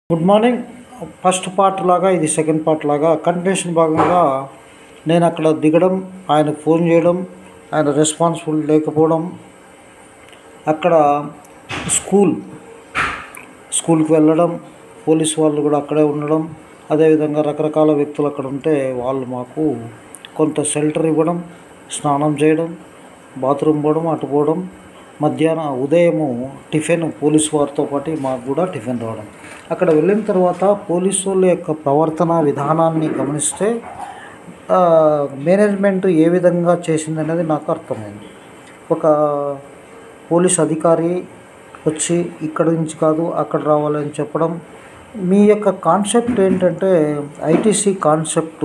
good morning first part లాగా ఇది second part లాగా కంటిన్యూషన్ భాగంగా నేను అక్కడ దిగడం ఆయనకు ఫోన్ చేయడం ఆయన రెస్పాన్సిబుల్ లేకపోవడం అక్కడ స్కూల్ స్కూల్కి వెళ్ళడం పోలీస్ వాళ్ళు కూడా అక్కడే ఉండడం అదేవిధంగా రకరకాల వ్యక్తులు అక్కడ ఉంటే వాళ్ళు మాకు కొంత షెల్టర్ ఇవ్వడం స్నానం చేయడం బాత్రూమ్ పోవడం అటు పోవడం మధ్యాహ్నం ఉదయము టిఫిన్ పోలీస్ వారితో పాటు మాకు కూడా టిఫిన్ రావడం అక్కడ వెళ్ళిన తర్వాత పోలీసు వాళ్ళ యొక్క ప్రవర్తన విధానాన్ని గమనిస్తే ఆ, మేనేజ్మెంట్ ఏ విధంగా చేసిందనేది నాకు అర్థమైంది ఒక పోలీస్ అధికారి వచ్చి ఇక్కడ నుంచి కాదు అక్కడ రావాలని చెప్పడం మీ యొక్క కాన్సెప్ట్ ఏంటంటే ఐటీసీ కాన్సెప్టు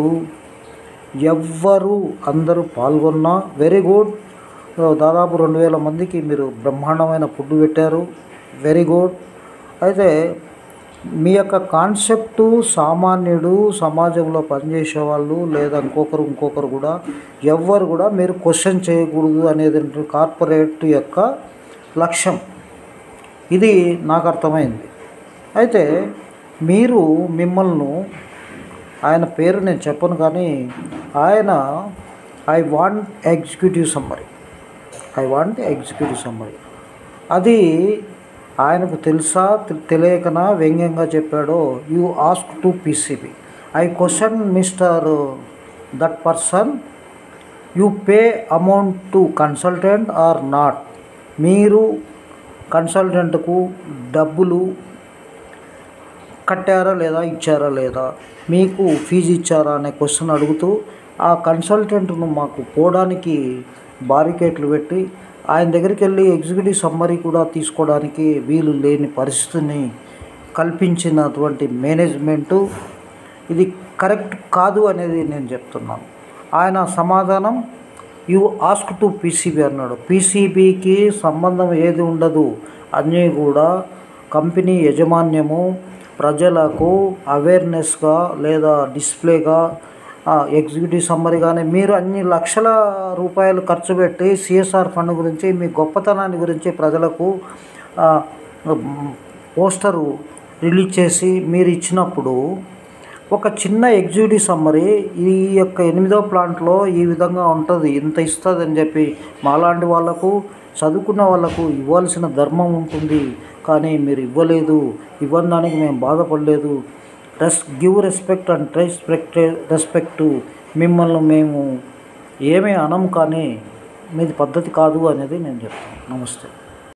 ఎవ్వరు అందరూ పాల్గొన్నా వెరీ గుడ్ దాదాపు రెండు వేల మందికి మీరు బ్రహ్మాండమైన ఫుడ్ పెట్టారు వెరీ గుడ్ అయితే మీ యొక్క కాన్సెప్టు సామాన్యుడు సమాజంలో పనిచేసే వాళ్ళు లేదా ఇంకొకరు ఇంకొకరు కూడా ఎవ్వరు కూడా మీరు క్వశ్చన్ చేయకూడదు అనేది కార్పొరేట్ యొక్క లక్ష్యం ఇది నాకు అర్థమైంది అయితే మీరు మిమ్మల్ని ఆయన పేరు నేను చెప్పను కానీ ఆయన I want executive summary I want executive summary అది ఆయనకు తెలుసా తె- తెలియకనా వ్యంగ్యంగా చెప్పాడో you ask to PCB I question mister that person you pay amount to consultant or not మీరు కన్సల్టెంట్కు డబ్బులు కట్టారా లేదా ఇచ్చారా లేదా మీకు ఫీజు ఇచ్చారా అనే క్వశ్చన్ అడుగుతూ ఆ కన్సల్టెంట్ను మాకు పోవడానికి బారికేట్లు పెట్టి ఆయన దగ్గరికి వెళ్ళి ఎగ్జిక్యూటివ్ సమ్మరీ కూడా తీసుకోవడానికి వీలు లేని పరిస్థితిని కల్పించినటువంటి మేనేజ్మెంటు ఇది కరెక్ట్ కాదు అనేది నేను చెప్తున్నాను ఆయన సమాధానం యు ఆస్క్ టు పీసీబీ అన్నాడు పీసీబీకి సంబంధం ఏది ఉండదు అన్నీ కూడా కంపెనీ యజమాన్యము ప్రజలకు అవేర్నెస్గా లేదా డిస్ప్లేగా ఆ, ఎగ్జిక్యూటివ్ సమ్మరీ కానీ మీరు అన్ని లక్షల రూపాయలు ఖర్చు పెట్టి సిఎస్ఆర్ ఫండ్ గురించి మీ గొప్పతనాన్ని గురించి ప్రజలకు ఆ, మ్, పోస్టరు రిలీజ్ చేసి మీరు ఇచ్చినప్పుడు ఒక చిన్న ఎగ్జిక్యూటివ్ సమ్మరీ ఈ యొక్క ఎనిమిదో ప్లాంట్లో ఈ విధంగా ఉంటుంది ఇంత ఇస్తుంది అని చెప్పి మాలాంటి వాళ్ళకు చదువుకున్న వాళ్ళకు ఇవ్వాల్సిన ధర్మం ఉంటుంది కానీ మీరు ఇవ్వలేదు ఇవ్వని దానికి మేము బాధపడలేదు res give respect and respect respect మిమ్మల్ని మేము ఏమీ అనం కానీ మీది పద్ధతి కాదు అనేది నేను చెప్తాను నమస్తే